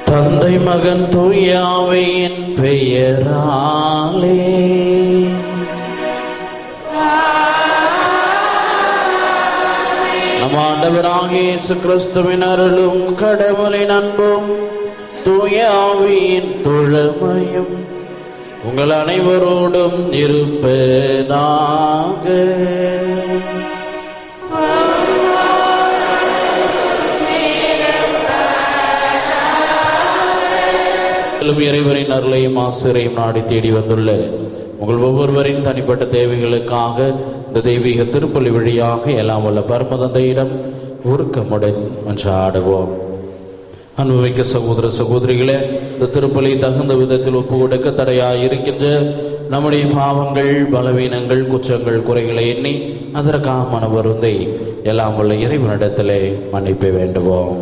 தந்தை மகன் தூயாவையின் பெயராலே நம் ஆண்டவராகிய இயேசு கிறிஸ்துவின் அருளும் கடவுளின் அன்பும் தூயாவியின் தொழமையும் உங்கள் அனைவரோடும் இருப்பதாக மேலும் இறைவரின் அருளையும் ஆசிரியையும் நாடி தேடி வந்துள்ள உங்கள் ஒவ்வொருவரின் தனிப்பட்ட தேவைகளுக்காக இந்த தெய்வீக திருப்பலி வழியாக எல்லாம் வல்ல பரமதந்தையிடம் உருக்கமுடன் மன்றாடுவோம் அனுபவிக்க சகோதர சகோதரிகளே இந்த திருப்பலி தகுந்த விதத்தில் ஒப்பு கொடுக்க தடையாய் இருக்கின்ற நம்முடைய பாவங்கள் பலவீனங்கள் குற்றங்கள் குறைகளை எண்ணி அதற்காக மனவருந்தை எல்லாம் உள்ள இறைவனிடத்திலே மன்னிப்பை வேண்டுவோம்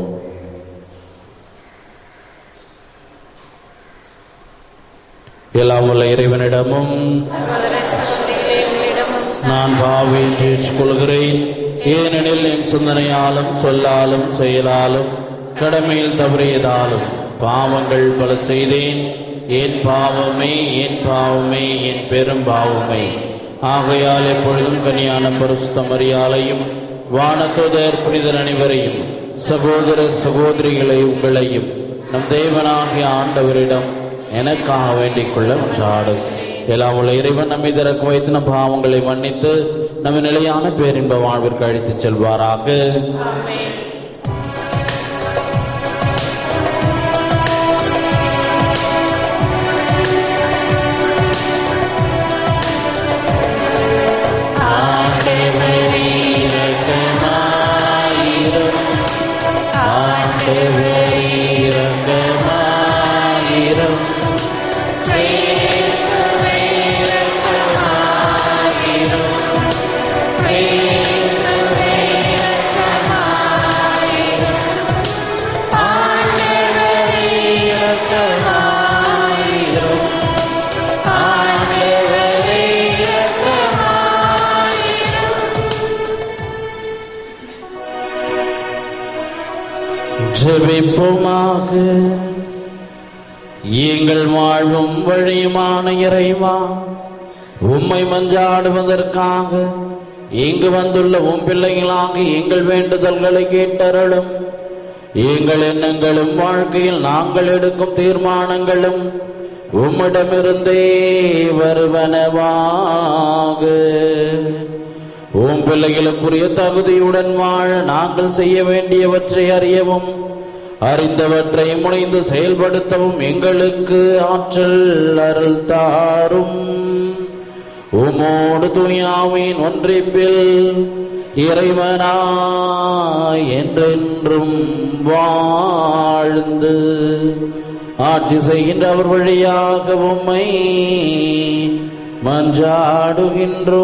எல்லாம் உள்ள இறைவனிடமும் சகோதர சகோதரிகளே உங்களிடமும் நான் பாவி என்று ஏற்றுக்கொள்கிறேன் ஏனெனில் என் சிந்தனையாலும் சொல்லாலும் செயலாலும் கடமையில் தவறியதாலும் பாவங்கள் பல செய்தேன் என் பாவமே என் பாவமே என் பெரும் பாவமே ஆகையால் எப்பொழுதும் கனியான பரிசுத்த மரியாதையும் வானத்தோதர் புனிதர் அனைவரையும் சகோதரர் சகோதரிகளை உங்களையும் நம் தேவனாகிய ஆண்டவரிடம் எனக்காக வேண்டிக் கொள்ள ஒன்றாடும் எல்லாம் உள்ள இறைவன் நம்மை திறக்க வைத்து நம் பாவங்களை மன்னித்து நம்ம நிலையான பேரின்ப வாழ்விற்கு அழைத்துச் செல்வாராக ஜெபிப்போமாக எங்கள் வாழ்வும் வழியுமான இறைவா உம்மை மஞ்சாடுவதற்காக இங்கு வந்துள்ள உம் பிள்ளைகளாக எங்கள் வேண்டுதல்களை கேட்டருளும் எங்கள் எண்ணங்களும் வாழ்க்கையில் நாங்கள் எடுக்கும் தீர்மானங்களும் உம்மிடமிருந்தே வருவனவாக உம் பிள்ளைகளுக்குரிய தகுதியுடன் வாழ நாங்கள் செய்ய வேண்டியவற்றை அறியவும் அறிந்தவற்றை முனைந்து செயல்படுத்தவும் எங்களுக்கு ஆற்றல் அருள் தாரும் உமோடு தூயாவின் ஒன்றிப்பில் இறைவனாய் என்றென்றும் வாழ்ந்து ஆட்சி செய்கின்ற அவர் வழியாக உம்மை மன்றாடுகின்றோ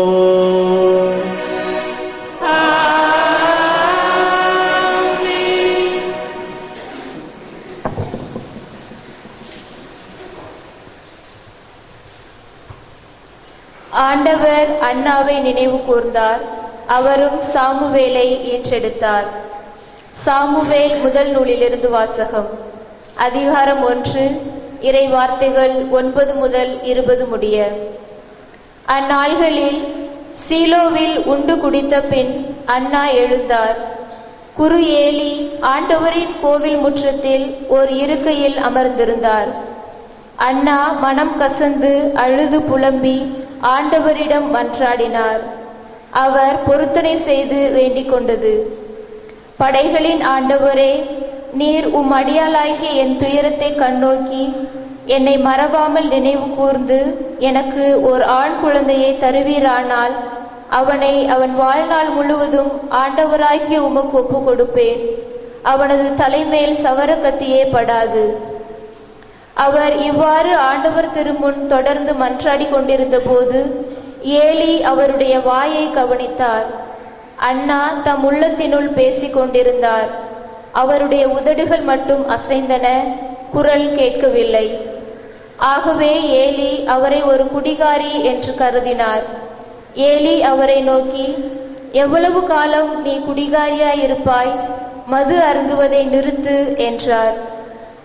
ஆண்டவர் அண்ணாவை நினைவு கூர்ந்தார் அவரும் சாமுவேலை ஏற்றெடுத்தார் சாமுவேல் முதல் நூலிலிருந்து வாசகம் அதிகாரம் ஒன்று இறை வார்த்தைகள் ஒன்பது முதல் இருபது முடிய அந்நாள்களில் சீலோவில் உண்டு குடித்த பின் அண்ணா எழுந்தார் குரு ஏலி ஆண்டவரின் கோவில் முற்றத்தில் ஓர் இருக்கையில் அமர்ந்திருந்தார் அண்ணா மனம் கசந்து அழுது புலம்பி ஆண்டவரிடம் மன்றாடினார் அவர் பொருத்தனை செய்து வேண்டிக் கொண்டது படைகளின் ஆண்டவரே நீர் உம் அடியாளாகிய என் துயரத்தை கண்ணோக்கி என்னை மறவாமல் நினைவு கூர்ந்து எனக்கு ஒரு ஆண் குழந்தையை தருவீரானால் அவனை அவன் வாழ்நாள் முழுவதும் ஆண்டவராகிய உமக்கு ஒப்பு கொடுப்பேன் அவனது தலைமேல் சவர கத்தியே படாது அவர் இவ்வாறு ஆண்டவர் திருமுன் தொடர்ந்து மன்றாடி கொண்டிருந்த போது ஏலி அவருடைய வாயை கவனித்தார் அண்ணா தம் உள்ளத்தினுள் பேசிக் கொண்டிருந்தார் அவருடைய உதடுகள் மட்டும் அசைந்தன குரல் கேட்கவில்லை ஆகவே ஏலி அவரை ஒரு குடிகாரி என்று கருதினார் ஏலி அவரை நோக்கி எவ்வளவு காலம் நீ குடிகாரியாயிருப்பாய் மது அருந்துவதை நிறுத்து என்றார்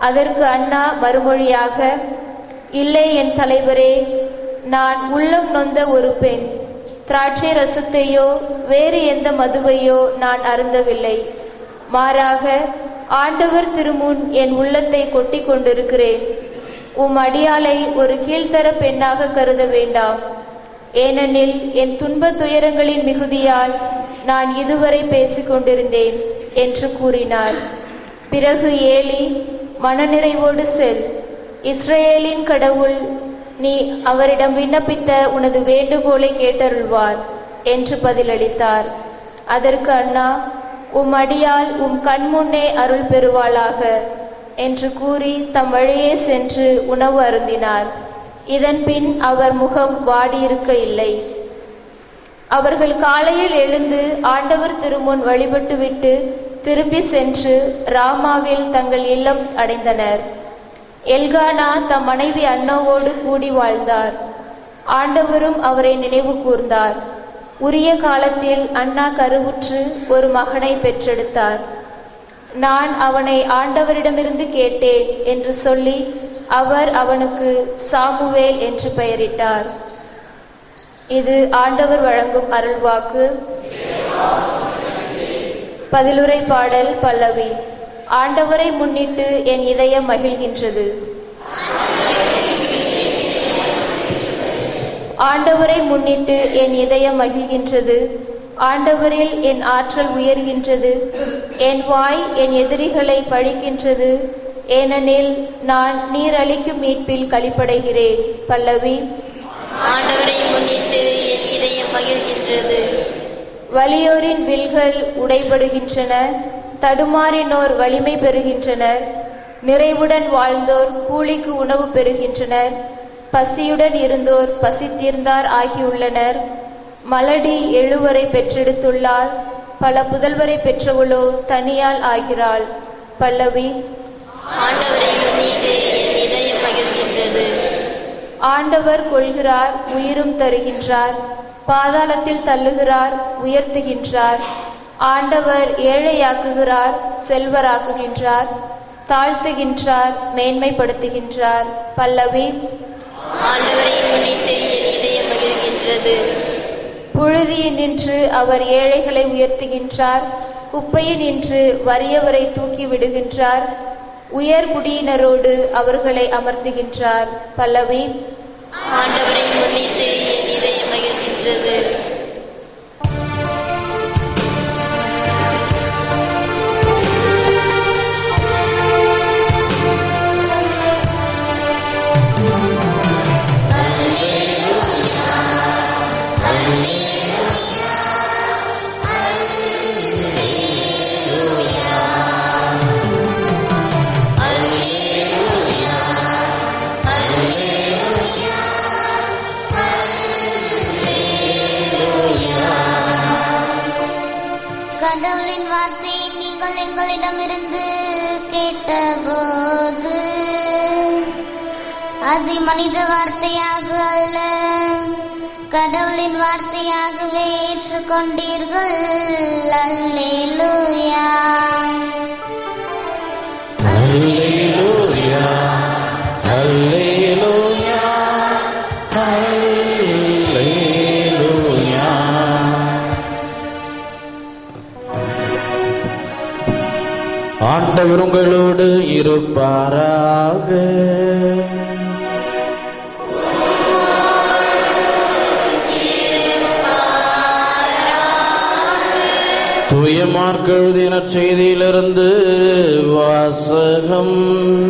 அதற்கு அண்ணா மறுமொழியாக இல்லை என் தலைவரே நான் உள்ளம் நொந்த ஒரு பெண் திராட்சை ரசத்தையோ வேறு எந்த மதுவையோ நான் அருந்தவில்லை மாறாக ஆண்டவர் திருமுன் என் உள்ளத்தை கொட்டிக் கொண்டிருக்கிறேன் உம் அடியாளை ஒரு கீழ்த்தர பெண்ணாக கருத வேண்டாம் ஏனெனில் என் துன்பத் துயரங்களின் மிகுதியால் நான் இதுவரை பேசிக் கொண்டிருந்தேன் என்று கூறினார் பிறகு ஏலி மனநிறைவோடு செல் இஸ்ரவேலின் கடவுள் நீ அவரிடம் விண்ணப்பித்த உனது வேண்டுகோளை கேட்டருள்வார் என்று பதிலளித்தார் அதற்கு அண்ணா உம் அடியால் உம் கண்முன்னே அருள் பெறுவாளாக என்று கூறி தம் வழியே சென்று உணவு அருந்தினார் இதன் பின் அவர் முகம் வாடியிருக்க இல்லை அவர்கள் காலையில் எழுந்து ஆண்டவர் திருமுன் வழிபட்டுவிட்டு திரும்பி சென்று ராமாவில் தங்கள் இல்லம் அடைந்தனர் எல்கானா தம் மனைவி அன்னோவோடு கூடி வாழ்ந்தார் ஆண்டவரும் அவரை நினைவு கூர்ந்தார் உரிய காலத்தில் அண்ணா கருவுற்று ஒரு மகனை பெற்றெடுத்தார் நான் அவனை ஆண்டவரிடமிருந்து கேட்டேன் என்று சொல்லி அவர் அவனுக்கு சாமுவேல் என்று பெயரிட்டார் இது ஆண்டவர் வழங்கும் அருள்வாக்கு பதிலுரை பாடல் பல்லவி ஆண்டவரை முன்னிட்டு என் இதயம் மகிழ்கின்றது ஆண்டவரை முன்னிட்டு என் இதயம் மகிழ்கின்றது ஆண்டவரில் என் ஆற்றல் உயர்கின்றது என் வாய் என் எதிரிகளை பழிக்கின்றது ஏனெனில் நான் நீர் அளிக்கும் மீட்பில் களிப்படைகிறேன் பல்லவி ஆண்டவரை முன்னிட்டு என் இதயம் மகிழ்கின்றது வலியோரின் வில்கள் உடைபடுகின்றன தடுமாறினோர் வலிமை பெறுகின்றனர் நிறைவுடன் வாழ்ந்தோர் கூலிக்கு உணவு பெறுகின்றனர் பசியுடன் இருந்தோர் பசி தீர்ந்தார் ஆகியுள்ளனர் மலடி எழுவரை பெற்றெடுத்துள்ளாள் பல புதல்வரை பெற்றவளோ தனியால் ஆகிறாள் பல்லவி ஆண்டவரை முன்னிட்டு என் இதயம் மகிழ்கின்றது ஆண்டவர் கொள்கிறார் உயிரும் தருகின்றார் பாதாளத்தில் தள்ளுகிறார் உயர்த்துகின்றார் ஆண்டவர் ஏழையாக்குகிறார் செல்வராக்குகின்றார் தாழ்த்துகின்றார் மேன்மைப்படுத்துகின்றார் பல்லவி ஆண்டவரை முன்னிட்டு என் இதயம் மகிழ்கின்றது புழுதியில் நின்று அவர் ஏழைகளை உயர்த்துகின்றார் குப்பையில் நின்று வறியவரை தூக்கி விடுகின்றார் உயர் குடியினரோடு அவர்களை அமர்த்துகின்றார் பல்லவி ஆண்டவரை முன்னிட்டு என் இதயம் மகிழ்கின்றது கடவுளின் வார்த்தையை நீங்கள் எங்களிடமிருந்து கேட்டபோது அது மனித வார்த்தையாக அல்ல கடவுளின் வார்த்தையாகவே ஏற்றுக்கொண்டீர்கள் அல்லேலூயா அல்லேலூயா அல்லேலூயா அல்லேலூயா ஆண்டவர் உங்களோடு இருப்பாராக தூய மார்க்கெழுதின செய்தியிலிருந்து வாசகம்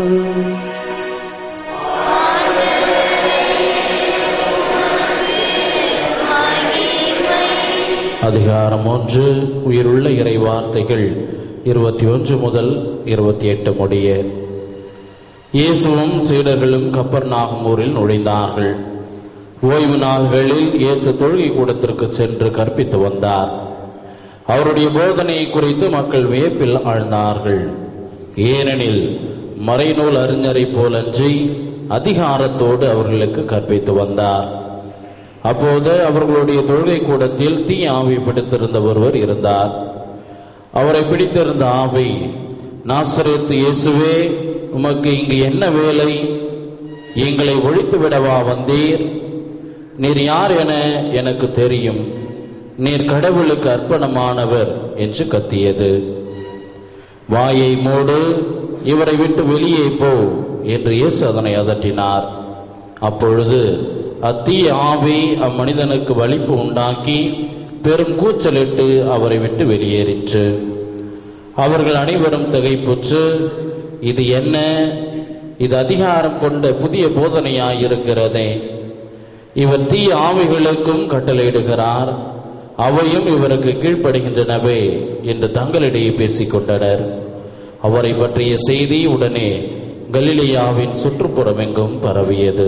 அதிகாரம் ஒன்று உயிருள்ள இறை வார்த்தைகள் இருபத்தி ஒன்று முதல் இருபத்தி எட்டு முடிய இயேசுவும் சீடர்களும் கப்பர் ஊரில் நுழைந்தார்கள் ஓய்வு நாள்களில் இயேசு தொழுகை கூடத்திற்கு சென்று கற்பித்து வந்தார் அவருடைய போதனையை குறித்து மக்கள் வியப்பில் ஆழ்ந்தார்கள் ஏனெனில் மறைநூல் அறிஞரை போலன்றி அதிகாரத்தோடு அவர்களுக்கு கற்பித்து வந்தார் அப்போது அவர்களுடைய தொழுகை கூடத்தில் தீ ஆவி பிடித்திருந்த ஒருவர் இருந்தார் அவரை பிடித்திருந்த ஆவி நாசரேத்து இயேசுவே உமக்கு இங்கு என்ன வேலை எங்களை ஒழித்து விடவா வந்தீர் நீர் யார் என எனக்கு தெரியும் நீர் கடவுளுக்கு அர்ப்பணமானவர் என்று கத்தியது வாயை மூடு இவரை விட்டு வெளியே போ என்று இயேசு அதனை அதட்டினார் அப்பொழுது அத்தீய ஆவி அம்மனிதனுக்கு வலிப்பு உண்டாக்கி பெரும் கூச்சலிட்டு அவரை விட்டு வெளியேறிற்று அவர்கள் அனைவரும் திகைப்புற்று இது என்ன இது அதிகாரம் கொண்ட புதிய போதனையாயிருக்கிறதே இவர் தீய ஆவிகளுக்கும் கட்டளையிடுகிறார் அவையும் இவருக்கு கீழ்ப்படுகின்றனவே என்று தங்களிடையே பேசிக் கொண்டனர் அவரை பற்றிய செய்தி உடனே கலிலியாவின் சுற்றுப்புறமெங்கும் பரவியது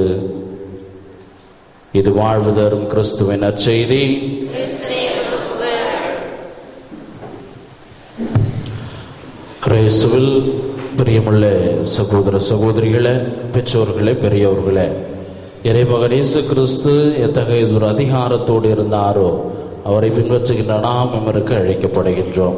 இது வாழ்வு தரும் கிறிஸ்துவின் நற்செய்தி கிறிஸ்துவே உமக்கு புகழ் ரேசுவில் பிரியமுள்ள சகோதர சகோதரிகளே பெற்றோர்களே பெரியவர்களே இறைமகன் இயேசு கிறிஸ்து எத்தகைய ஒரு அதிகாரத்தோடு இருந்தாரோ அவரை பின்பற்றுகின்ற நாம் இவருக்கு அழைக்கப்படுகின்றோம்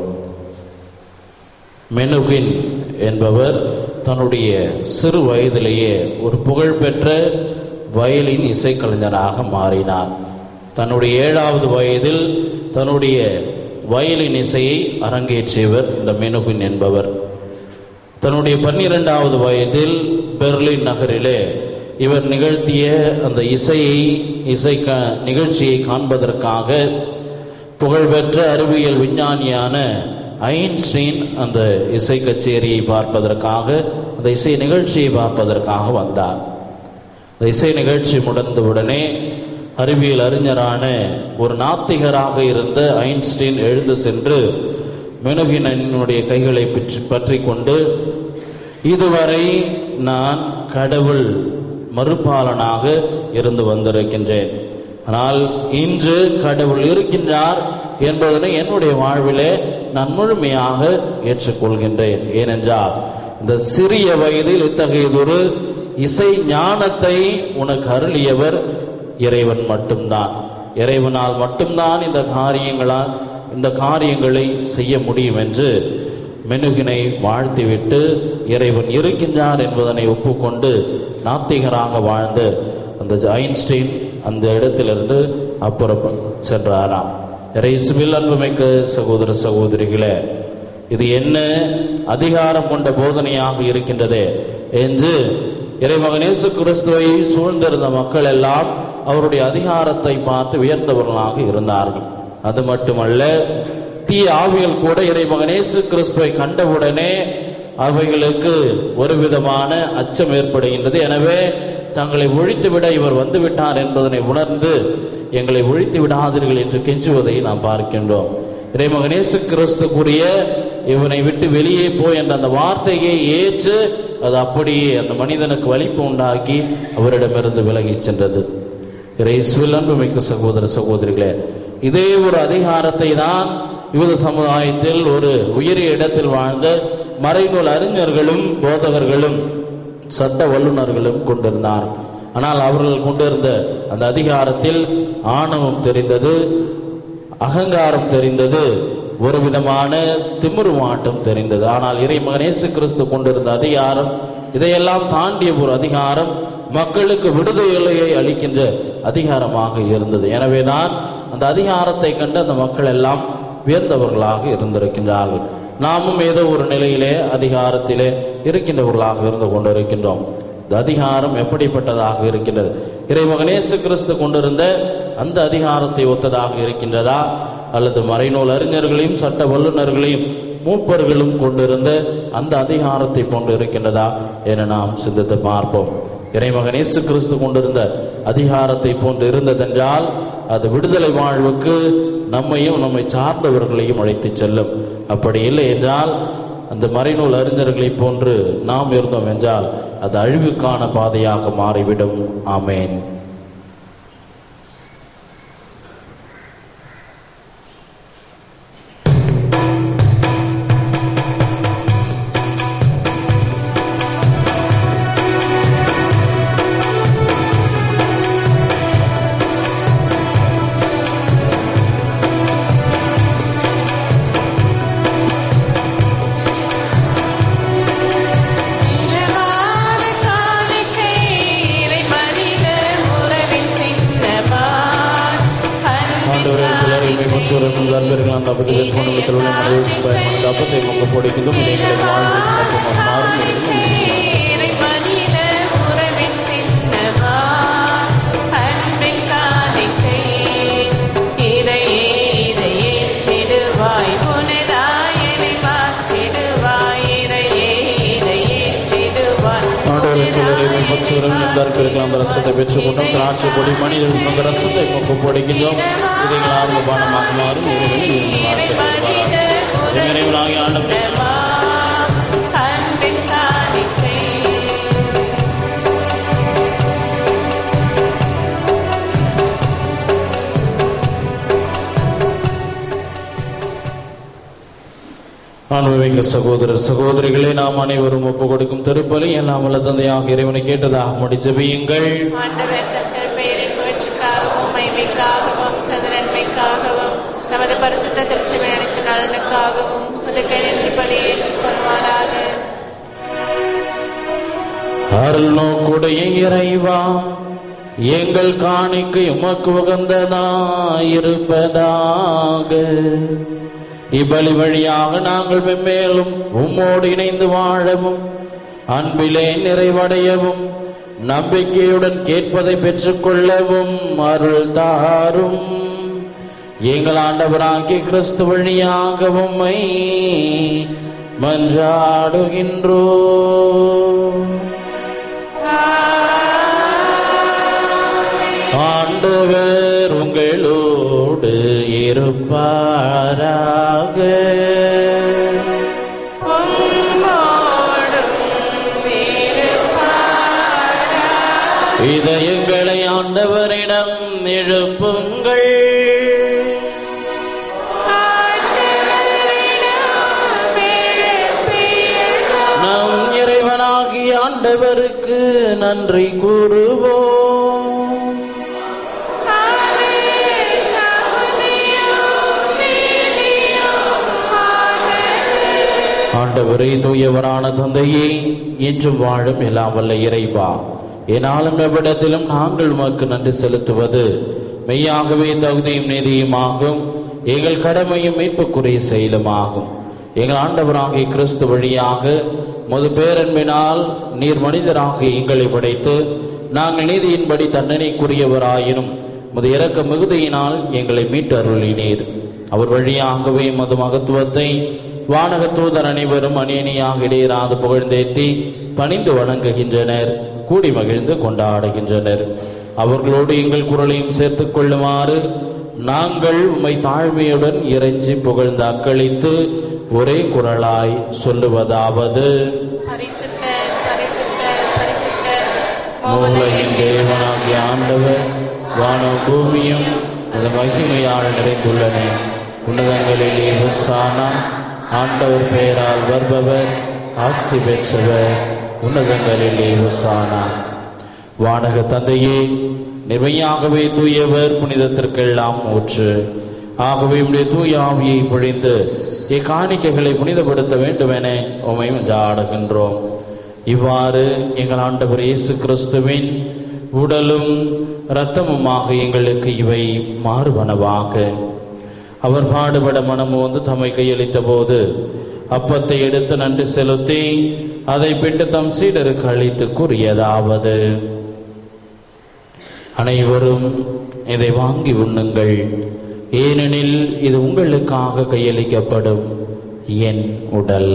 மெனுகின் என்பவர் தன்னுடைய சிறு வயதிலேயே ஒரு புகழ்பெற்ற வயலின் இசைக்கலைஞராக மாறினார் தன்னுடைய ஏழாவது வயதில் தன்னுடைய வயலின் இசையை அரங்கேற்றியவர் இந்த மெனுகின் என்பவர் தன்னுடைய பன்னிரெண்டாவது வயதில் பெர்லின் நகரிலே இவர் நிகழ்த்திய அந்த இசையை இசை க நிகழ்ச்சியை காண்பதற்காக புகழ்பெற்ற அறிவியல் விஞ்ஞானியான ஐன்ஸ்டீன் அந்த இசை கச்சேரியை பார்ப்பதற்காக அந்த இசை நிகழ்ச்சியை பார்ப்பதற்காக வந்தார் இந்த இசை நிகழ்ச்சி முடிந்தவுடனே அறிவியல் அறிஞரான ஒரு நாத்திகராக இருந்த ஐன்ஸ்டீன் எழுந்து சென்று மெனுகினனுடைய கைகளை பற்றி பற்றி கொண்டு இதுவரை நான் கடவுள் மறுபாலனாக இருந்து வந்திருக்கின்றேன் ஆனால் இன்று கடவுள் இருக்கின்றார் என்பதனை என்னுடைய வாழ்விலே நான் முழுமையாக ஏற்றுக்கொள்கின்றேன் ஏனென்றால் இந்த சிறிய வயதில் இத்தகையதொரு இசை ஞானத்தை உனக்கு அருளியவர் இறைவன் மட்டும்தான் இறைவனால் மட்டும்தான் இந்த காரியங்களால் இந்த காரியங்களை செய்ய முடியும் என்று மெனுகினை வாழ்த்திவிட்டு இறைவன் இருக்கின்றார் என்பதனை ஒப்புக்கொண்டு நாத்திகராக வாழ்ந்து அந்த ஐன்ஸ்டீன் அந்த இடத்திலிருந்து அப்புறம் சென்றாராம் இறைசுவில் அன்புமிக்க சகோதர சகோதரிகளே இது என்ன அதிகாரம் கொண்ட போதனையாக இருக்கின்றதே என்று இறைமகன் இயேசு கிறிஸ்துவை சூழ்ந்திருந்த மக்கள் எல்லாம் அவருடைய அதிகாரத்தை பார்த்து உயர்ந்தவர்களாக இருந்தார்கள் அது மட்டுமல்ல தீய ஆவிகள் கூட இறைமகன் இயேசு கிறிஸ்துவை கண்டவுடனே அவைகளுக்கு ஒரு விதமான அச்சம் ஏற்படுகின்றது எனவே தங்களை ஒழித்துவிட இவர் வந்துவிட்டார் என்பதனை உணர்ந்து எங்களை ஒழித்து விடாதீர்கள் என்று கெஞ்சுவதை நாம் பார்க்கின்றோம் இறைமகன் இயேசு கிறிஸ்துக்குரிய இவனை விட்டு வெளியே போ என்ற அந்த வார்த்தையை ஏற்று அது அப்படியே அந்த மனிதனுக்கு வலிப்பு உண்டாக்கி அவரிடமிருந்து விலகிச் சென்றது இறைசுவில் அன்புமிக்க சகோதர சகோதரிகளே இதே ஒரு அதிகாரத்தை தான் யூத சமுதாயத்தில் ஒரு உயரிய இடத்தில் வாழ்ந்த மறைநூல் அறிஞர்களும் போதகர்களும் சட்ட வல்லுநர்களும் கொண்டிருந்தார் ஆனால் அவர்கள் கொண்டிருந்த அந்த அதிகாரத்தில் ஆணவம் தெரிந்தது அகங்காரம் தெரிந்தது ஒரு விதமான திமிருமாட்டம் தெரிந்தது ஆனால் இறைமகன் இயேசு கிறிஸ்து கொண்டிருந்த அதிகாரம் இதையெல்லாம் தாண்டிய ஒரு அதிகாரம் மக்களுக்கு விடுதலையை அளிக்கின்ற அதிகாரமாக இருந்தது எனவேதான் அந்த அதிகாரத்தை கண்டு அந்த மக்கள் எல்லாம் உயர்ந்தவர்களாக இருந்திருக்கின்றார்கள் நாமும் ஏதோ ஒரு நிலையிலே அதிகாரத்திலே இருக்கின்றவர்களாக இருந்து கொண்டிருக்கின்றோம் இந்த அதிகாரம் எப்படிப்பட்டதாக இருக்கின்றது இறைமகன் இயேசு கிறிஸ்து கொண்டிருந்த அந்த அதிகாரத்தை ஒத்ததாக இருக்கின்றதா அல்லது மறைநூல் அறிஞர்களையும் சட்ட வல்லுநர்களையும் மூப்பர்களும் கொண்டிருந்த அந்த அதிகாரத்தை போன்று இருக்கின்றதா என நாம் சிந்தித்து பார்ப்போம் இறைமகன் இயேசு கிறிஸ்து கொண்டிருந்த அதிகாரத்தை போன்று இருந்ததென்றால் அது விடுதலை வாழ்வுக்கு நம்மையும் நம்மை சார்ந்தவர்களையும் அழைத்துச் செல்லும் அப்படி இல்லை என்றால் அந்த மறைநூல் அறிஞர்களைப் போன்று நாம் இருந்தோம் என்றால் அது அழிவுக்கான பாதையாக மாறிவிடும் ஆமேன் திருவா பயமந்த அப்பத்தை முக பொடிக்கும் இதைகளை வாழ்வு மாறும் இறை மனித உறவின் சின்னமா அன்பின் காணிக்கை இறையே இதை ஏற்றிடுவாய் புனிதாயனை மாற்றிடுவாய் இறையே இதை ஏற்றிடுவாய் ஆண்டவருக்கு பட்சவரும் இருந்தார்கள் இருக்கலாம் அந்த ரசத்தை பெற்றுக்கொண்டோம் திராட்சை பொடி மனிதர்கள் அந்த ரசத்தை முக பொடிக்கின்றோம் இதைகள் ஆர்வ பானமாக மாறும் இறை மனித இறைவனாகிய ஆண்டவர் சின்னமா அன்பின் காணிக்கை ஆன்மீக சகோதரர் சகோதரிகளை நாம் அனைவரும் ஒப்பு கொடுக்கும் திருப்பலி எல்லாம் வல்ல தந்தையாக இறைவனை கேட்டதாக முடி ஜெபியுங்கள் ஆண்டவர் தங்கள் பெயரின் முயற்சிக்காகவும் மைமைக்காகவும் தது நன்மைக்காகவும் தமது பரிசுத்த திருச்சபை அனைத்து நலனுக்காகவும் புதுக்கை நின்று பலி ஏற்றுக்கொள்வாராக அருள் நோக்குடைய இறைவா எங்கள் காணிக்கை உமக்கு உகந்ததாயிருப்பதாக இப்பலி வழியாக நாங்கள் மென்மேலும் உம்மோடு இணைந்து வாழவும் அன்பிலே நிறைவடையவும் நம்பிக்கையுடன் கேட்பதை பெற்றுக்கொள்ளவும் அருள் தாரும் எங்கள் ஆண்டவராகிய கிறிஸ்து வழியாக உம்மை மன்றாடுகின்றோ ஆண்டவர் உங்களோடு இருப்பாராக இதயங்களை ஆண்டவரிடம் எழுப்புங்கள் நம் இறைவனாகிய ஆண்டவருக்கு நன்றி கூறுவோம் ஆண்டவரே தூயவரான தந்தையே என்றும் வாழும் எல்லாம் வல்ல இறைவா என்னாலும் எவ்விடத்திலும் நாங்கள் உமக்கு நன்றி செலுத்துவது மெய்யாகவே தகுதியும் நீதியுமாகும் எங்கள் கடமையும் மீட்புக்குரிய செயலுமாகும் எங்கள் ஆண்டவராகிய கிறிஸ்து வழியாக முது பேரன்பினால் நீர் மனிதராக எங்களை படைத்து நாங்கள் நீதியின்படி தண்டனைக்குரியவராயினும் முது இறக்க மிகுதியினால் எங்களை மீட்டு அருளினீர் அவர் வழியாகவே மது மகத்துவத்தை வானக தூதர் அனைவரும் அணியணியாக இடையராது புகழ்ந்தேத்தி பணிந்து வணங்குகின்றனர் கூடி மகிழ்ந்து கொண்டாடுகின்றனர் அவர்களோடு எங்கள் குரலையும் சேர்த்துக் கொள்ளுமாறு நாங்கள் உம்மை தாழ்மையுடன் இறைஞ்சி புகழ்ந்து அக்களித்து ஒரே குரலாய் சொல்லுவதாவது பரிசுத்தர் பரிசுத்தர் பரிசுத்தர் மூலையின் தேவனாகிய ஆண்டவர் வானம் பூமியும் அந்த மகிமையால் நிறைந்துள்ளன உன்னதங்களிலே உசானா ஆண்டவர் பெயரால் வருபவர் ஆசி பெற்றவர் உன்னதங்களிலே உசானா வானக தந்தையே நிர்மையாகவே தூயவர் புனிதத்திற்கெல்லாம் ஊற்று ஆகவே உடைய தூய ஆவியை பொழிந்து இக்காணிக்கைகளை புனிதப்படுத்த வேண்டும் என உமை ஆடுகின்றோம் இவ்வாறு எங்கள் ஆண்டவர் இயேசு கிறிஸ்துவின் உடலும் இரத்தமுமாக எங்களுக்கு இவை மாறுவனவாக அவர் பாடுபட மனமு வந்து தம்மை கையளித்த போது அப்பத்தை எடுத்து நன்றி செலுத்தி அதை பிட்டு தம் சீடருக்கு அளித்து கூறியதாவது அனைவரும் இதை வாங்கி உண்ணுங்கள் ஏனெனில் இது உங்களுக்காக கையளிக்கப்படும் என் உடல்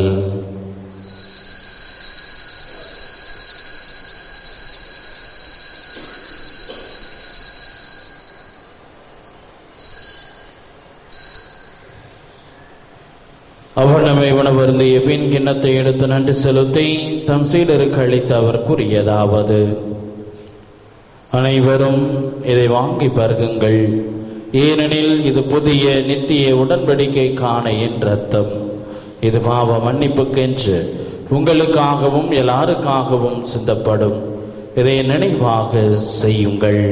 அவர் நம்மை உணவருந்திய பின் கிண்ணத்தை எடுத்து நன்றி செலுத்தி தம் சீடருக்கு அளித்து அவர் கூறியதாவது அனைவரும் இதை வாங்கி பருகுங்கள் ஏனெனில் இது புதிய நித்திய உடன்படிக்கைக்கான என் ரத்தம் இது பாவ மன்னிப்புக்கென்று உங்களுக்காகவும் எல்லாருக்காகவும் சிந்தப்படும் இதை நினைவாக செய்யுங்கள்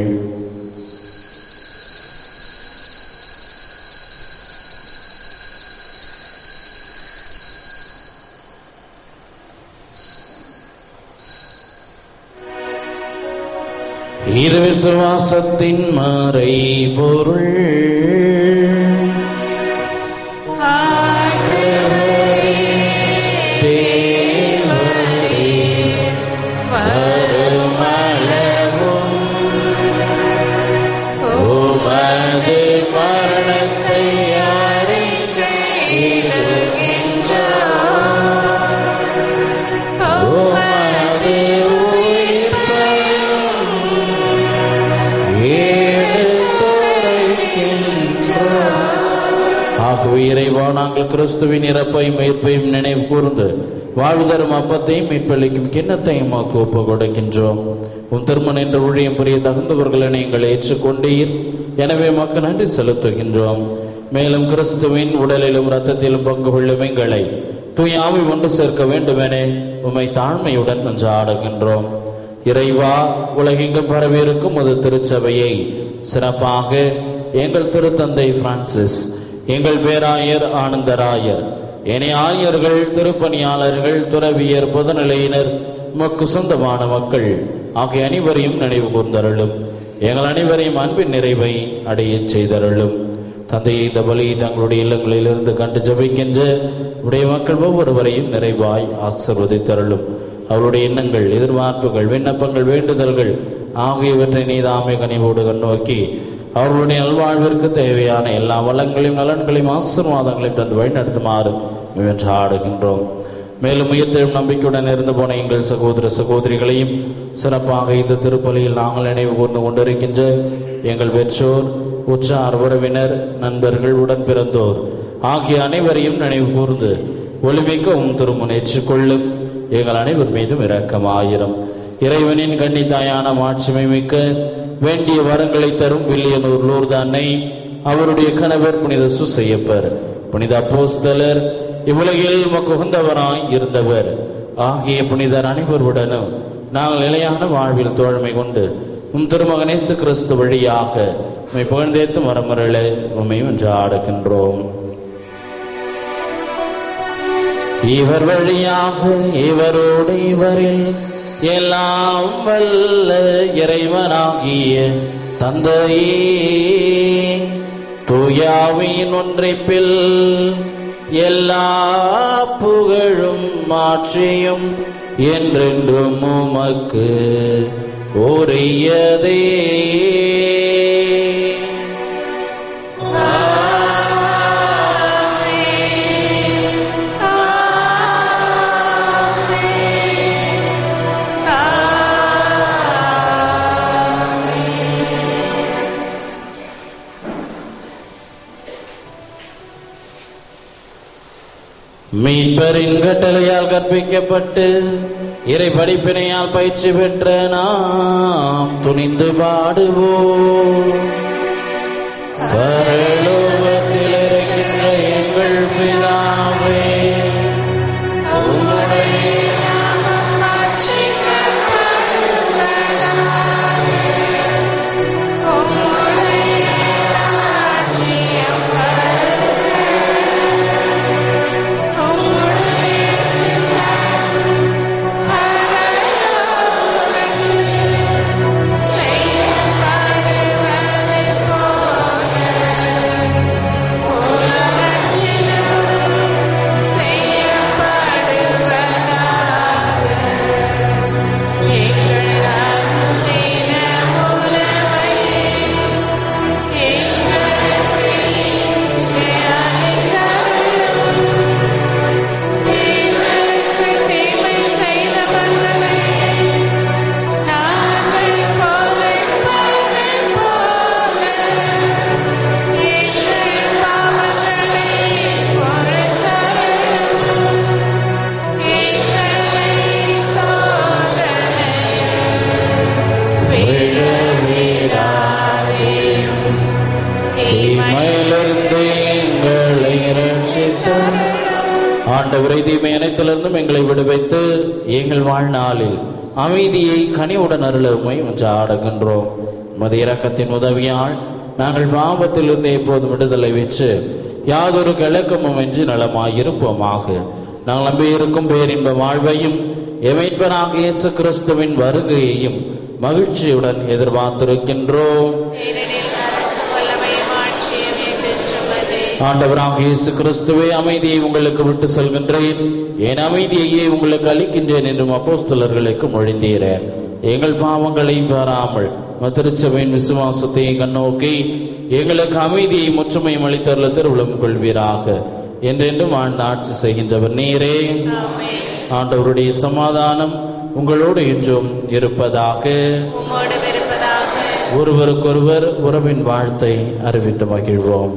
இது விசுவாசத்தின் மறை பொருள் ஆண்டவர் வருமளவும் உமது மரணத்தை உமது உயிர்ப்பையும் எடுத்துரைக்கின்றோம். ஆகவே இறைவா நாங்கள் கிறிஸ்துவின் இறப்பையும் உயிர்ப்பையும் நினைவு கூர்ந்து வாழ்தரும் அப்பத்தையும் மீட்பளிக்கும் கிண்ணத்தையும் உமக்கு ஒப்பு கொடுக்கின்றோம் உன் திருமணம் என்ற ஊழியம் புரிய தகுந்தவர்களை நீங்கள் ஏற்றுக்கொண்டீர் எனவே மக்கள் நன்றி செலுத்துகின்றோம் மேலும் கிறிஸ்துவின் உடலிலும் இரத்தத்திலும் பங்கு கொள்ளும் எங்களை தூயாவை ஒன்று சேர்க்க வேண்டுமெனே உம்மை தாழ்மையுடன் மன்றாடுகின்றோம் இறைவா உலகெங்கும் பரவியிருக்கும் ஒரு திருச்சபையை சிறப்பாக எங்கள் திருத்தந்தை பிரான்சிஸ் எங்கள் பேராயர் ஆனந்தராயர் இணை ஆயர்கள் திருப்பணியாளர்கள் துறவியர் பொதுநிலையினர் உமக்கு சொந்தமான மக்கள் ஆகிய அனைவரையும் நினைவு கூர்ந்தருளும் எங்கள் அனைவரையும் அன்பின் நிறைவை அடையச் செய்தருளும் தந்தையை இந்த பலி தங்களுடைய இல்லங்களிலிருந்து கண்டு ஜபிக்கின்ற உடைய மக்கள் ஒவ்வொருவரையும் நிறைவாய் ஆசிர்வதித்தருளும் அவருடைய எண்ணங்கள் எதிர்பார்ப்புகள் விண்ணப்பங்கள் வேண்டுதல்கள் ஆகியவற்றை நீதாமை கனிவோடு கண்ணோக்கி அவர்களுடைய நல்வாழ்விற்கு தேவையான எல்லா வளங்களையும் நலன்களையும் ஆசீர்வாதங்களையும் தந்து வழிநடத்துமாறு முயன்று ஆடுகின்றோம் மேலும் உயிர்த்தெழும் நம்பிக்கையுடன் இருந்து போன எங்கள் சகோதர சகோதரிகளையும் சிறப்பாக இந்த திருப்பலியில் நாங்கள் நினைவு கூர்ந்து கொண்டிருக்கின்ற எங்கள் பெற்றோர் உற்றார் உறவினர் நண்பர்கள் உடன் பிறந்தோர் ஆகிய அனைவரையும் நினைவு கூர்ந்து ஒளிமிக்க உம் திருமுன் ஏற்றுக்கொள்ளும் எங்கள் அனைவர் மீதும் இரக்கமாயிரம் இறைவனின் கன்னித்தாயான மாட்சிமை மிக்க வேண்டிய வரங்களை தரும் வில்லியனூர் லூர்த அன்னை அவருடைய கணவர் புனித சுசையப்பர் புனித அப்போஸ்தலர் இவ்வுலகில் உமக்கு உகந்தவராய் இருந்தவர் ஆகிய புனிதர் அனைவருடனும் நாங்கள் நிலையான வாழ்வில் தோழமை கொண்டு உம் திருமகனேசு கிறிஸ்து வழியாக உம்மை புகழ்ந்தேத்தும் வரமுறையில உம்மை ஒன்று ஆடுகின்றோம் இவர் வழியாக இவரோடு இவரில் எல்லாம் வல்ல இறைவனாகிய தந்தையே தூயாவின் ஒன்றைப்பில் எல்லா புகழும் மாற்றியும் என்றென்றும் உமக்கு உரியதே மீன்பரின் கட்டளையால் கற்பிக்கப்பட்டு இறை படிப்பினையால் பயிற்சி பெற்ற நாம் துணிந்து பாடுவோம் பரலோகத்தில் இருக்கின்ற எங்கள் பிதாவே உம்முடைய தீமையிலிருந்து எங்களை ரட்சித்தார் ஆண்டவரை தீமை அனைத்திலிருந்தும் எங்களை விடுவித்து எங்கள் வாழ்நாளில் அமைதியை கனிவுடன் அருளுமை ஆடுகின்றோம் மது இரக்கத்தின் உதவியால் நாங்கள் பாவத்திலிருந்து எப்போதும் விடுதலை பெற்று யாதொரு கிழக்கமும் என்று நலமாயிருப்போமாக நாங்கள் நம்பியிருக்கும் பேரின்ப வாழ்வையும் எமைப்பனாக இயேசு கிறிஸ்துவின் வருகையையும் மகிழ்ச்சியுடன் எதிர்பார்த்திருக்கின்றோம் ஏனெனில் அரசு வல்லமையும் ஆட்சியும் என்று சுமதே ஆண்டவராக இயேசு கிறிஸ்துவே அமைதியை உங்களுக்கு விட்டு செல்கின்றேன் என் அமைதியையே உங்களுக்கு அளிக்கின்றேன் என்றும் அப்போஸ்தலர்களுக்கு மொழிந்தீர எங்கள் பாவங்களை பாராமல் மதுரச்சபையின் விசுவாசத்தை கண்ணோக்கி எங்களுக்கு அமைதியை முற்றுமையும் அளித்தருள திருவிழம் கொள்வீராக என்றென்றும் ஆண்டு ஆட்சி செய்கின்றவர் நீரே ஆண்டவருடைய சமாதானம் உங்களோடு என்றும் இருப்பதாக உம்மோடு இருப்பதாக ஒருவருக்கொருவர் உறவின் வாழ்த்தை அறிவித்து மகிழ்வோம்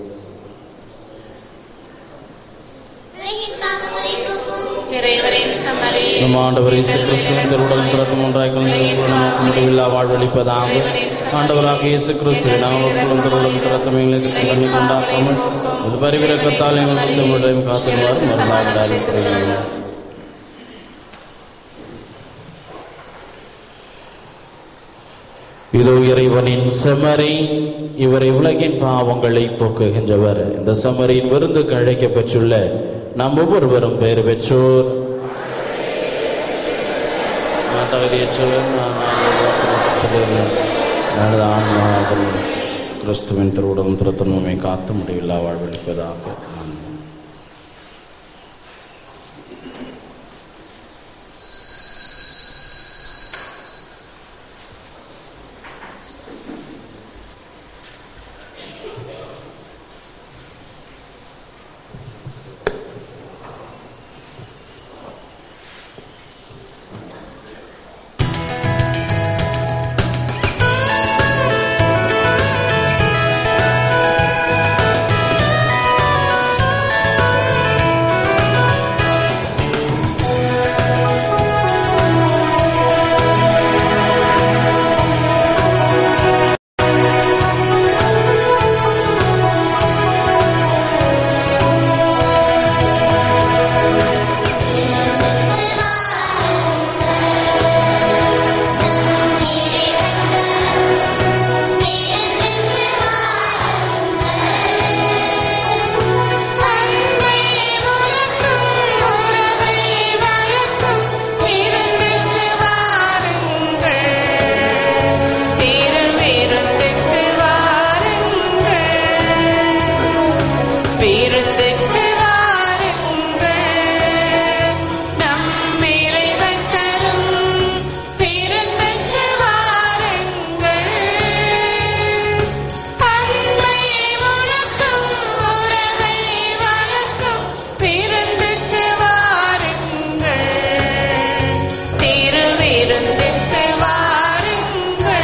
உலகின் பாவங்களை போக்கும் இறைவரின் சமரி நம் ஆண்டவர் இயேசு கிறிஸ்துவின் திருவுடல் பிறக்கும் ஒன்றாய் கலந்து நமக்கு முடிவில்லா வாழ்வளிப்பதாக ஆண்டவராக இயேசு கிறிஸ்துவின் நாமக்குள்ளும் திருவுடல் பிறக்கும் எங்களுக்கு தன்னை கொண்டாக்காமல் இது பரிவிறக்கத்தால் எங்கள் வந்து விடையும் காத்திருவார் மறுநாள் இதோ இறைவனின் செமரி இவரை உலகின் பாவங்களை போக்குகின்றவர் இந்த செமரியின் விருந்துக்கு அழைக்கப்பெற்றுள்ள நாம் ஒவ்வொருவரும் பெயர் பெற்றோர் நான் தகுதியற்றவர் நான் சொல்லிடுறேன் எனது ஆன்மா அதன் கிறிஸ்துவின் திருவுடன் திருத்தன்மை காத்து முடிவில்லா வாழ்வளிப்பதாக ஆமென். திருவிருந்துக்கு வாருங்கள் விருந்துக்கு வாருங்கள் நம் இறைவன் தரும் விருந்துக்கு வாருங்கள் அன்பை உணர்த்தும் உறவை வளர்க்கும் விருந்துக்கு வாருங்கள் திருவிருந்துக்கு வாருங்கள்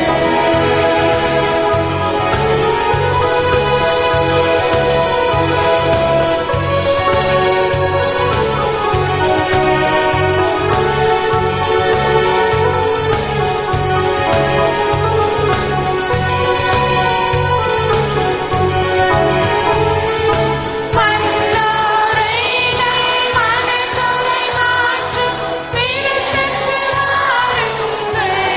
மன்னோரை நம் மனதுரை மாற்றும் விருந்துக்கு வாருங்கள்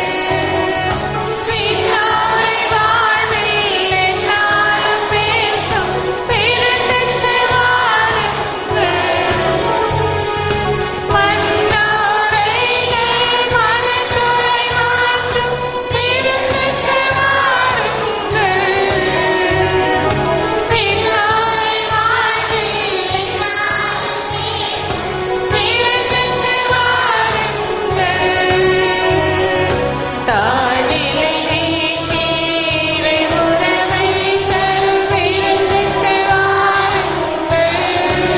விண்ணோரை வாழ்வில் எந்நாளும் பேர்க்கும் விருந்துக்கு வாருங்கள் மன்னோரை நம் மனதுரை மாற்றும் விருந்துக்கு வாருங்கள் பின்னாய் வாழ்வில் எந்நாளும் கேட்கும் விருந்துக்கு வாருங்கள். தாழ்நிலை நீக்கீரை உறவை தரும் விருந்துக்கு வாருங்கள்.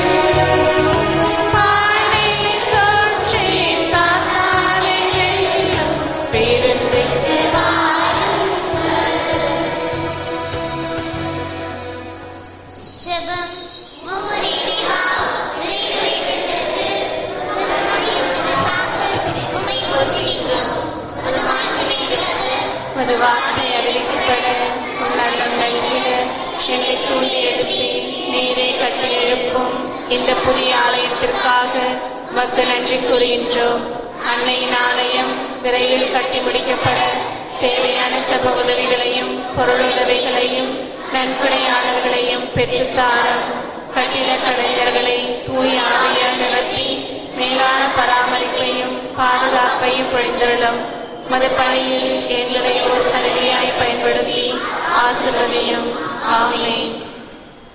பாலில் சோற்றி சாத்தானை வெல்லும் விருந்துக்கு வாருங்கள். ஜெபம் ஒவ்வொரு இறைவா விளைவுரை தந்தெடுத்து உமக்காக உம்மை போற்றுகின்றோம் உமது மாட்சிமை விளங்க ஒரு வார்த்தை அறிவிக்கப்பட உன் நல்லம் நல்கிட என்னை தூண்டி எழுப்பி நீரை கட்டி எழுப்பும் இந்த புதிய ஆலயத்திற்காக மக்கள் நன்றி கூறுகின்றோம் அன்னையின் ஆலயம் விரைவில் கட்டி முடிக்கப்பட தேவையான ஜப உதவிகளையும் பொருள் உதவிகளையும் நன்கொடையாளர்களையும் பெற்றுத்தாரும் கட்டிட கலைஞர்களை தூய ஆவியால் நிரப்பி மேலான பராமரிப்பையும் பாதுகாப்பையும் பொழிந்தருளும் மது பணியில் எங்களை ஒரு கருவியாய் பயன்படுத்தி ஆசிர்வதியும் ஆமென்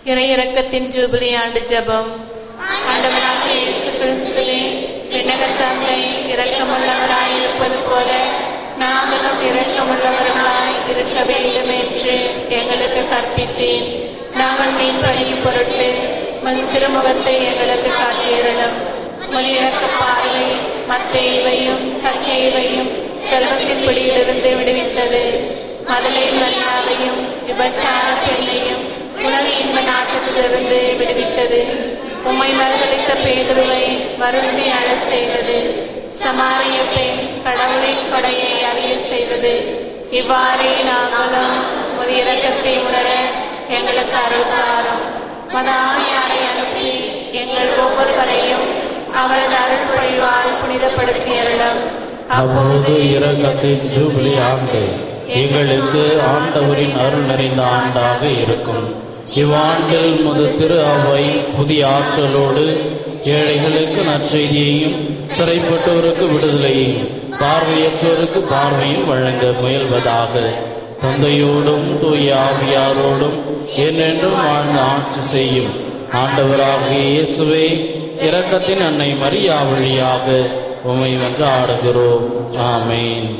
இறையிறக்கத்தின் ஜூபிலி ஆண்டு ஜெபம் ஆண்டவராக இயேசு கிறிஸ்துவே விண்ணகத் தந்தை இரக்கமுள்ளவராய் இருப்பது போல நாங்களும் இரக்கமுள்ளவர்களாய் இருக்க வேண்டும் என்று எங்களுக்கு கற்பித்தேன் நாங்கள் மீன்பணியும் பொருட்டு மது திருமுகத்தை எங்களுக்கு காட்டியிருளும் மது இறக்க பார்வை மத்தேவையும் சக்கைவையும் செல்வத்தின் பிடியிலிருந்து விடுவித்தது மதலை மரியாதையும் விபச்சார பெண்ணையும் உலக இன்ப நாட்டத்திலிருந்து விடுவித்தது உம்மை மறுதளித்த பேதுருவை வருந்தி அழ செய்தது சமாரிய பெண் கடவுளின் கொடையை அறிய செய்தது இவ்வாறே நாங்களும் ஒரு இரக்கத்தை உணர எங்களுக்கு அருள் தாரும் மதாமியாரை அனுப்பி எங்கள் ஒவ்வொருவரையும் அவரது அருள் பொழிவால் புனிதப்படுத்தி அருளும் அப்பொழுது இரக்கத்தின் ஜூபிலி ஆண்டு எங்களுக்கு ஆண்டவரின் அருள் நிறைந்த ஆண்டாக இருக்கும் இவ்வாண்டில் முது திரு அவை புதிய ஆற்றலோடு ஏழைகளுக்கு நற்செய்தியையும் சிறைப்பட்டோருக்கு விடுதலையையும் பார்வையற்றோருக்கு பார்வையும் வழங்க முயல்வதாக தந்தையோடும் தூய ஆவியாரோடும் என்னென்றும் வாழ்ந்து ஆட்சி செய்யும் ஆண்டவராகிய இயேசுவே இரக்கத்தின் அன்னை மரியா வழியாக உமை வென்று ஆடுகிறோம் ஆமேன்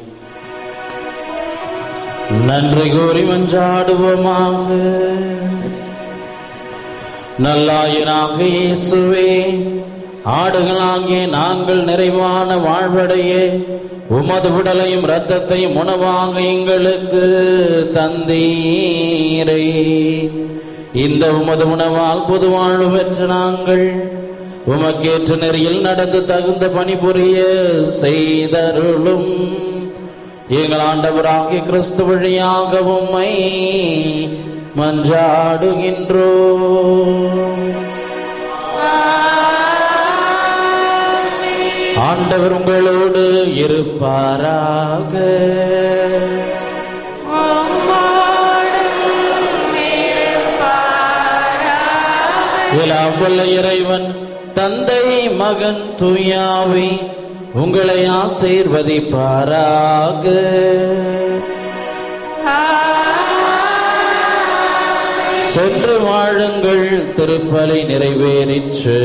நன்றி கூறி மன்றாடுவோமாக நல்லாயனாக இயேசுவே ஆடுகளாகிய நாங்கள் நிறைவான வாழ்வடைய உமது உடலையும் இரத்தத்தையும் உணவாக எங்களுக்கு தந்தீரே இந்த உமது உணவால் பொது வாழ்வு பெற்ற நாங்கள் உமக்கேற்ற நெறியில் நடந்து தகுந்த பணிபுரிய செய்தருளும் எங்கள் ஆண்டவராகிய கிறிஸ்து வழியாக உம்மை மன்றாடுகின்றோ ஆண்டவர் உங்களோடு இருப்பாராக விழாவுள்ள இறைவன் தந்தை மகன் தூயாவை உங்களை ஆசீர்வதிப்பாராக சென்று வாழுங்கள் திருப்பலை நிறைவேறிற்று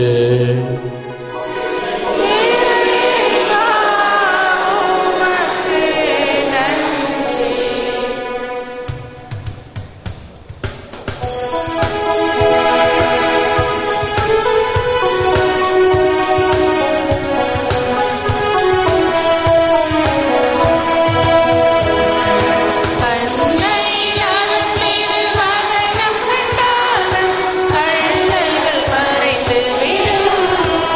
கள்ளல்கள் மறைந்து விடும்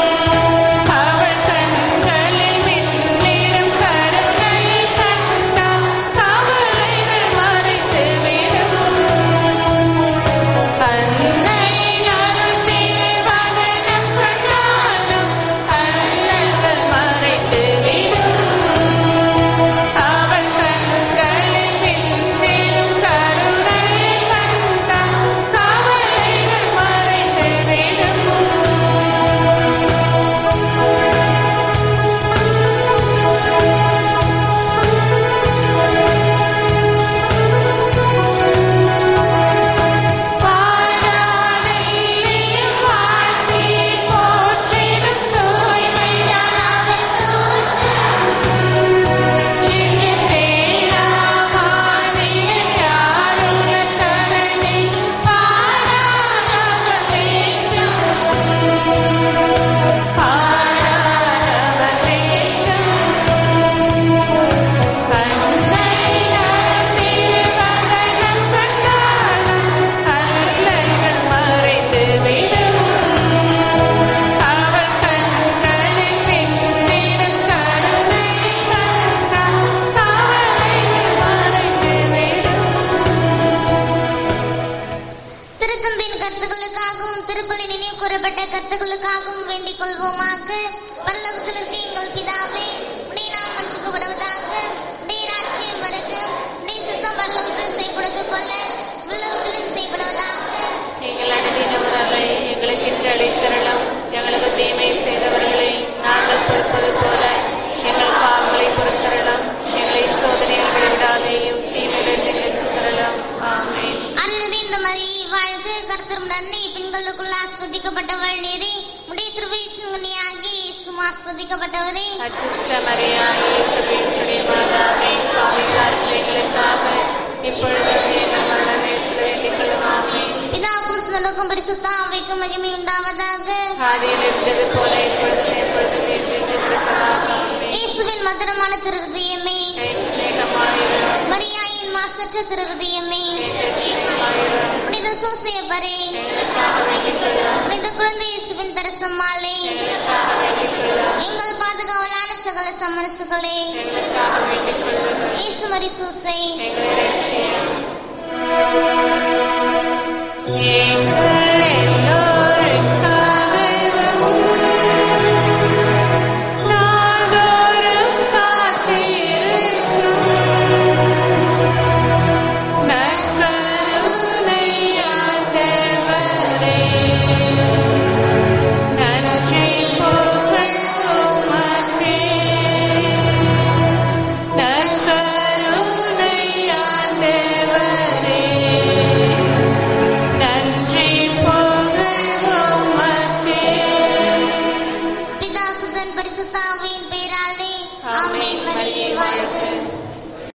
ஆஸ்வதிக்கப்பட்டவரே அச்சுஷ்ட மரியாயே சபேஸ்வரி மாதாவே பாவிகளார் பிள்ளைகளுக்காக இப்பொழுதும் எங்கள் மரண நேரத்தில் வேண்டிக் கொள்ளுமாமே பிதாவுக்கும் சுதனுக்கும் பரிசுத்த அவைக்கும் மகிமை உண்டாவதாக ஆதியில் இருந்தது போல இப்பொழுதும் எப்பொழுதும் என்றென்றும் இருப்பதாக ஆமென். இயேசுவின் மதுரமான திருஹதயமே என் சிநேகமாயிரும் மரியாயின் மாசற்ற திருஹதயமே எங்கள் சிநேகமாயிரும் புனித சூசையப்பரே எங்களுக்காக வேண்டிக் கொள்ளும் புனித குழந்தை இயேசுவின் தரசம்மாளே எங்களுக்காக வேண்டிக் கொள்ளும் எங்கள் பாதுகாவலான சகல சமரசுகளே எங்களுக்காக வேண்டிக் கொள்ளும் இயேசு மரி சூசை எங்களை ரட்சியும் எங்கள்